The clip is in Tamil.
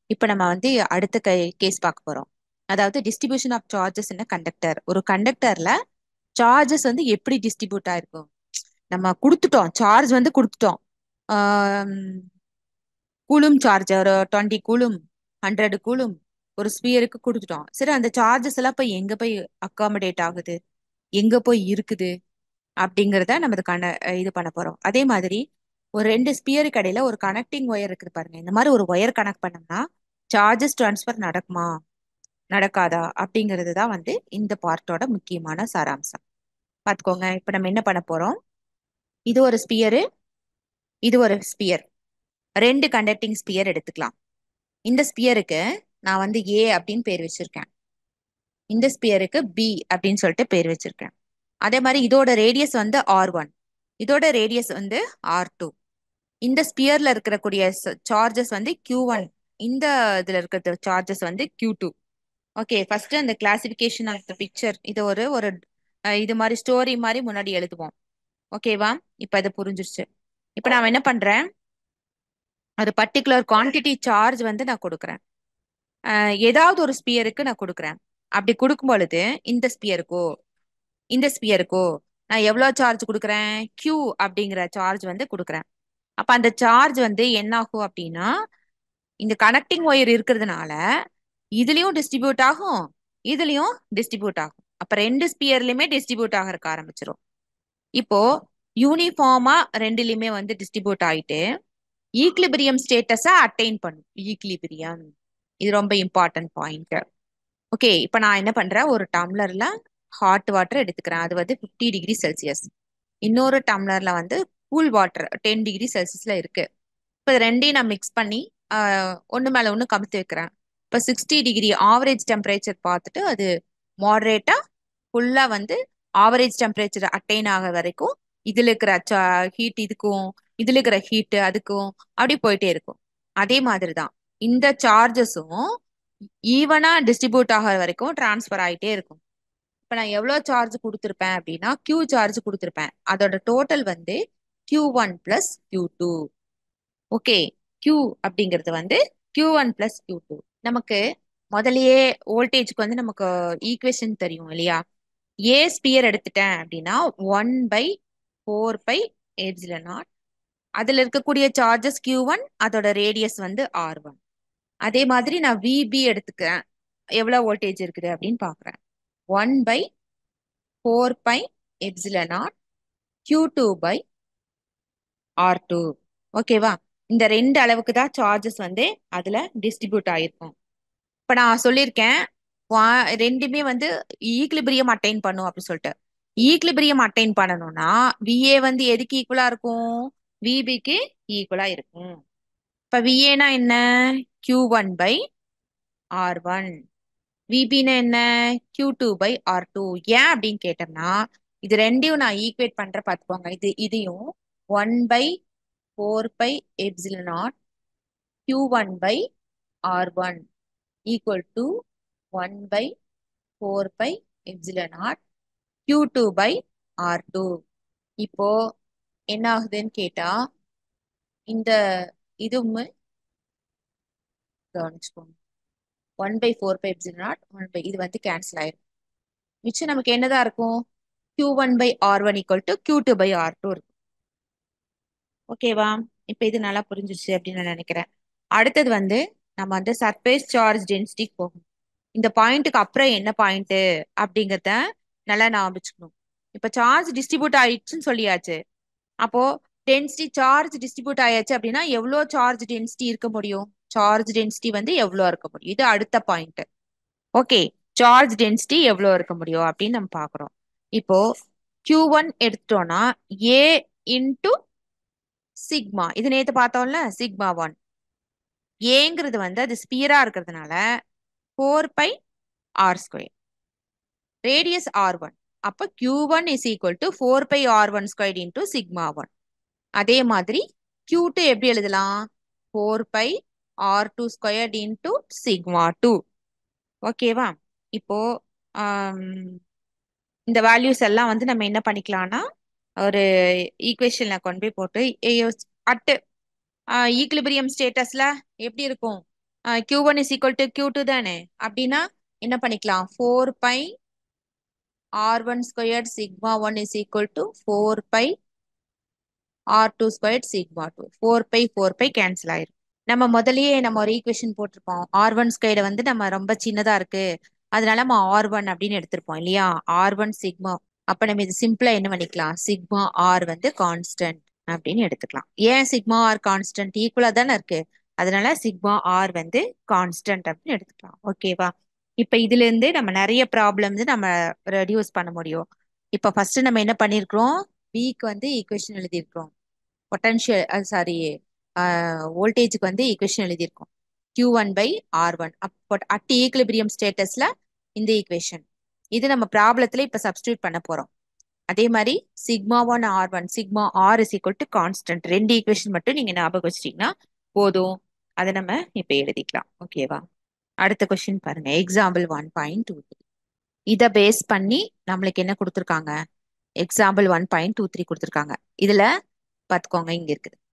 இப்போ நம்ம வந்து அடுத்த கேஸ் பார்க்க போறோம் அதாவது distribution of charges in conductor ஒரு கண்டக்டர்ல சார்ஜஸ் வந்து எப்படி டிஸ்ட்ரிபியூட் ஆயிருக்கும் நம்ம கொடுத்துட்டோம் சார்ஜ் வந்து கொடுத்துட்டோம் கூலும் சார்ஜ் ஒரு டுவெண்ட்டி கூலும் ஹண்ட்ரட் கூலும் ஒரு ஸ்பியருக்கு கொடுத்துட்டோம் சரி அந்த சார்ஜஸ் எல்லாம் போய் எங்க போய் அக்காமடேட் ஆகுது எங்க போய் இருக்குது அப்படிங்கிறத நம்ம இது கண இது பண்ண போறோம் அதே மாதிரி ஒரு ரெண்டு ஸ்பியருக்கு இடையில ஒரு கனெக்டிங் ஒயர் இருக்குது பாருங்க இந்த மாதிரி ஒரு ஒயர் கனெக்ட் பண்ணோம்னா சார்ஜஸ் டிரான்ஸ்ஃபர் நடக்குமா நடக்காதா அப்படிங்கிறது தான் வந்து இந்த பார்ட்டோட முக்கியமான சாராம்சம் பார்த்துக்கோங்க இப்போ நம்ம என்ன பண்ண போறோம் இது ஒரு ஸ்பியரு இது ஒரு ஸ்பியர் ரெண்டு கண்டக்டிங் ஸ்பியர் எடுத்துக்கலாம் இந்த ஸ்பியருக்கு நான் வந்து ஏ அப்படின்னு பேர் வச்சிருக்கேன் இந்த ஸ்பியருக்கு பி அப்படின்னு சொல்லிட்டு பேர் வச்சிருக்கேன் அதே மாதிரி இதோட ரேடியஸ் வந்து ஆர் ஒன் இதோட ரேடியஸ் வந்து ஆர் டூ இந்த ஸ்பியர்ல இருக்கக்கூடிய சார்ஜஸ் வந்து கியூ ஒன் இந்த இதுல இருக்கிற சார்ஜஸ் வந்து கியூ டூ ஓகே ஃபர்ஸ்ட் அந்த கிளாசிபிகேஷன் ஆஃப் த பிக்சர் இது ஒரு ஒரு இது மாதிரி ஸ்டோரி மாதிரி முன்னாடி எழுதுவோம் ஓகேவா இப்போ அது புரிஞ்சிருச்சு இப்போ நான் என்ன பண்றேன் ஒரு பர்டிகுலர் குவான்டிட்டி சார்ஜ் வந்து நான் கொடுக்குறேன் ஏதாவது ஒரு ஸ்பியருக்கு நான் கொடுக்குறேன் அப்படி கொடுக்கும் பொழுது இந்த ஸ்பியருக்கோ இந்த ஸ்பியருக்கோ நான் எவ்வளோ சார்ஜ் கொடுக்குறேன் கியூ அப்படிங்கிற சார்ஜ் வந்து கொடுக்குறேன் அப்போ அந்த சார்ஜ் வந்து என்ன ஆகும் அப்படின்னா இந்த கனெக்டிங் ஒயர் இருக்கிறதுனால இதுலயும் டிஸ்ட்ரிபியூட் ஆகும் இதுலயும் டிஸ்ட்ரிபியூட் ஆகும் அப்ப ரெண்டு ஸ்பியர்லயுமே டிஸ்ட்ரிபியூட் ஆகிறதுக்கு ஆரம்பிச்சிடும் இப்போ யூனிஃபார்மா ரெண்டுலயுமே வந்து டிஸ்ட்ரிபியூட் ஆயிட்டு ஈக்லிபிரியம் ஸ்டேட்டஸை அட்டைன் பண்ணும் ஈக்லிபிரியம் இது ரொம்ப இம்பார்ட்டன்ட் பாயிண்ட் ஓகே இப்போ நான் என்ன பண்றேன் ஒரு டம்ளர்ல ஹாட் வாட்டர் எடுத்துக்கிறேன் அது வந்து ஃபிஃப்டி டிகிரி செல்சியஸ் இன்னொரு டம்ளர்ல வந்து கூல் வாட்டர் டென் டிகிரி செல்சியஸ்ல இருக்கு இப்போ ரெண்டையும் நான் மிக்ஸ் பண்ணி ஒன்று மேலே ஒன்று கமுத்து வைக்கிறேன் இப்போ சிக்ஸ்டி டிகிரி ஆவரேஜ் டெம்பரேச்சர் பார்த்துட்டு அது மாடரேட்டாக ஃபுல்லாக வந்து ஆவரேஜ் டெம்பரேச்சர் அட்டைன் ஆக வரைக்கும் இதில் இருக்கிற ஹீட் இதுக்கும் இதில் இருக்கிற ஹீட்டு அதுக்கும் அப்படி போயிட்டே இருக்கும் அதே மாதிரி தான் இந்த சார்ஜஸும் ஈவனாக டிஸ்ட்ரிபியூட் ஆகிற வரைக்கும் டிரான்ஸ்ஃபர் ஆகிட்டே இருக்கும் இப்போ நான் எவ்வளோ சார்ஜ் கொடுத்துருப்பேன் அப்படின்னா கியூ சார்ஜ் கொடுத்துருப்பேன் அதோட டோட்டல் வந்து Q one plus Q two okay Q அப்படிங்கிறது வந்து Q one plus Q two நமக்கு முதலையே வோல்டேஜ்க்கு வந்து நமக்கு ஈக்குவேஷன் தெரியும் இல்லையா ஏ ஸ்பியர் எடுத்துட்டேன் அப்படின்னா one by four pi epsilon naught அதில் இருக்கக்கூடிய சார்ஜஸ் கியூ ஒன் அதோட ரேடியஸ் வந்து ஆர் ஒன் அதே மாதிரி நான் விபி எடுத்துக்கிறேன் எவ்வளோ வோல்டேஜ் இருக்குது அப்படின்னு பார்க்குறேன் one by four pi epsilon naught Q two by R two ஓகேவா இந்த ரெண்டு அளவுக்கு தான் சார்ஜஸ் வந்து அதில் டிஸ்ட்ரிபியூட் ஆகிருக்கும் இப்போ நான் சொல்லியிருக்கேன் ரெண்டுமே வந்து ஈக்லிபிரியம் அட்டைன் பண்ணும் அப்படின்னு சொல்லிட்டு ஈக்லிபிரியம் அட்டைன் பண்ணணும்னா விஏ வந்து எதுக்கு ஈக்குவலா இருக்கும் விபிக்கு ஈக்குவலா இருக்கும் இப்போ விஏனா என்ன Q one by R one விபின்னா என்ன Q two by R two ஏன் அப்படின்னு கேட்டோம்னா இது ரெண்டையும் நான் ஈக்குவேட் பண்ற பார்த்துக்கோங்க இது இதையும் one by four pi epsilon naught Q one by R one equal to one by four pi epsilon naught Q two by R two இப்போ என்ன ஆகுதுன்னு கேட்டா இந்த இதுவுமே கவனிச்சுக்கோங்க one by four pi epsilon naught one by இது வந்து கேன்சல் ஆயிரும் மிச்சம் நமக்கு என்னதான் இருக்கும் Q one by R one equal to Q two by R two இருக்கும் ஓகேவா இப்போ இது நல்லா புரிஞ்சிருச்சு அப்படின்னு நான் நினைக்கிறேன் அடுத்தது வந்து நம்ம வந்து சர்ஃபேஸ் சார்ஜ் டென்சிட்டிக்கு போகும் இந்த பாயிண்ட்டுக்கு அப்புறம் என்ன பாயிண்ட் அப்படிங்கிறத நல்லா ஞாபகம் இப்போ சார்ஜ் டிஸ்ட்ரிபியூட் ஆயிடுச்சுன்னு சொல்லியாச்சு அப்போ டென்சிட்டி சார்ஜ் டிஸ்ட்ரிபியூட் ஆயாச்சு அப்படின்னா எவ்வளோ சார்ஜ் டென்சிட்டி இருக்க முடியும் சார்ஜ் டென்சிட்டி வந்து எவ்வளோ இருக்க முடியும் இது அடுத்த பாயிண்ட் ஓகே சார்ஜ் டென்சிட்டி எவ்வளோ இருக்க முடியும் அப்படின்னு நம்ம பார்க்குறோம் இப்போ கியூ ஒன் எடுத்துட்டோம்னா ஏ இன்டு சிக்மா இது நேற்று பார்த்தோம்ல சிக்மா ஒன் ஏங்கிறது வந்து அது ஸ்பியரா இருக்கிறதுனால four pi R square radius R one அப்போ Q one is equal to four pi R one square into sigma one அதே மாதிரி கியூ டூ எப்படி எழுதலாம் four pi R two square into sigma two ஓகேவா இப்போ இந்த வேல்யூஸ் எல்லாம் வந்து நம்ம என்ன பண்ணிக்கலாம்னா ஒரு ஈக்குவேஷன்ல கொண்டு போய் போட்டு அட்டு ஈக்லிபிரியம் ஸ்டேட்டஸ்ல எப்படி இருக்கும் Q one is equal to Q two தானே அப்படின்னா என்ன பண்ணிக்கலாம் four pi R one square sigma one is equal to four pi R two square sigma two four pi four pi cancel ஆயிரும் நம்ம முதல்லயே நம்ம ஒரு ஈக்குவேஷன் போட்டிருப்போம் ஆர் ஒன் ஸ்கொயரை வந்து நம்ம ரொம்ப சின்னதா இருக்கு அதனால நம்ம ஆர் ஒன் அப்படின்னு எடுத்திருப்போம் இல்லையா ஆர் ஒன் சிக்மா அப்ப நம்ம இது சிம்பிளா என்ன பண்ணிக்கலாம் சிக்மா ஆர் வந்து கான்ஸ்டன்ட் அப்படின்னு எடுத்துக்கலாம் ஏன் சிக்மா ஆர் கான்ஸ்டன்ட் ஈக்குவலா தானே இருக்கு அதனால சிக்மா ஆர் வந்து கான்ஸ்டன்ட் அப்படின்னு எடுத்துக்கலாம் ஓகேவா இப்ப இதுல இருந்து நம்ம நிறைய ப்ராப்ளம்ஸ் நம்ம ரெடியூஸ் பண்ண முடியும் இப்ப ஃபர்ஸ்ட் நம்ம என்ன பண்ணிருக்கிறோம் பிக்கு வந்து ஈக்குவேஷன் எழுதியிருக்கிறோம் பொட்டன்ஷியல் சாரி வோல்டேஜுக்கு வந்து ஈக்குவேஷன் எழுதியிருக்கோம் Q one by R one அப்போ அட் ஈக்குலிபிரியம் ஸ்டேட்டஸ்ல இந்த ஈக்குவேஷன் இது நம்ம ப்ராப்ளத்துல இப்ப சப்ஸ்டியூட் பண்ண போறோம் அதே மாதிரி sigma one R one sigma R is equal to constant ரெண்டு ஈக்குவேஷன் மட்டும் நீங்க ஞாபகம் வச்சிட்டீங்கன்னா போதும் அதை நம்ம இப்ப எழுதிக்கலாம் ஓகேவா அடுத்த கொஸ்டின் பாருங்க example one point two three இதை பேஸ் பண்ணி நம்மளுக்கு என்ன கொடுத்துருக்காங்க example one point two three கொடுத்துருக்காங்க இதுல பார்த்துக்கோங்க இங்க இருக்குது